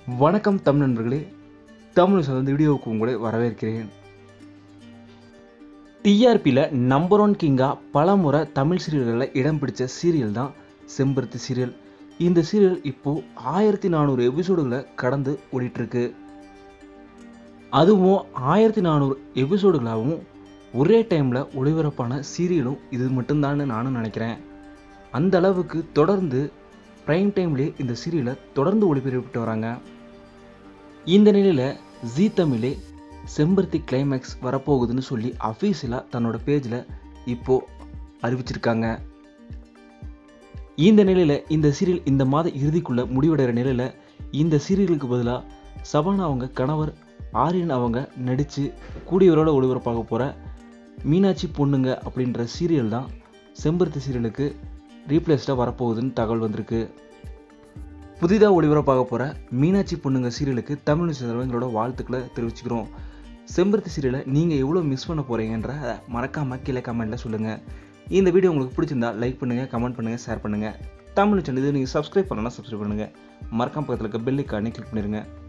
வணக்கம் தமிழ் நண்பர்களே தமிழ் சார்ந்த வீடியோவுக்கு உங்களை வரவேற்கிறேன் டிஆர்பியில் நம்பர் ஒன் கிங்காக பல முறை தமிழ் சீரியல்களில் இடம் பிடிச்ச சீரியல் தான் செம்பருத்தி சீரியல் இந்த சீரியல் இப்போது ஆயிரத்தி நானூறு எபிசோடுகளை கடந்து ஓடிட்டுருக்கு அதுவும் ஆயிரத்தி நானூறு எபிசோடுகளாகவும் ஒரே டைமில் ஒளிபரப்பான சீரியலும் இது மட்டும்தான்னு நானும் நினைக்கிறேன் அந்த அளவுக்கு தொடர்ந்து ப்ரைம் டைம்லேயே இந்த சீரியலை தொடர்ந்து ஒளிபரப்பிட்டு வராங்க இந்த நிலையில் ஜீ தமிழே செம்பருத்தி கிளைமேக்ஸ் வரப்போகுதுன்னு சொல்லி அஃபீஷியலாக தன்னோட பேஜில் இப்போது அறிவிச்சிருக்காங்க இந்த நிலையில் இந்த சீரியல் இந்த மாத இறுதிக்குள்ளே முடிவடைகிற நிலையில் இந்த சீரியலுக்கு பதிலாக சபானா அவங்க கணவர் ஆரியன் அவங்க நடித்து கூடியவரோட ஒளிபரப்பாக போகிற மீனாட்சி பொண்ணுங்க அப்படின்ற சீரியல் தான் செம்பருத்தி சீரியலுக்கு ரீப்ளேஸ்டாக வரப்போகுதுன்னு தகவல் வந்திருக்கு புதிதாக ஒளிபரப்பாக போகிற மீனாட்சி பொண்ணுங்க சீரியலுக்கு தமிழ் சேர்ந்தவங்களோட வாழ்த்துக்களை தெரிவிச்சுக்கிறோம் செம்பருத்தி சீரியலை நீங்கள் எவ்வளோ மிஸ் பண்ண போகிறீங்கன்ற மறக்காமல் கீழே கமெண்ட்டில் சொல்லுங்கள் இந்த வீடியோ உங்களுக்கு பிடிச்சிருந்தா லைக் பண்ணுங்கள் கமெண்ட் பண்ணுங்கள் ஷேர் பண்ணுங்கள் தமிழ் சேனல் இது நீங்கள் சப்ஸ்கிரைப் பண்ணலாம் சப்ஸ்கிரைப் பண்ணுங்கள் மறக்காம பக்கத்தில் இருக்க பெல் ஐக்கானே கிளிக் பண்ணிடுங்க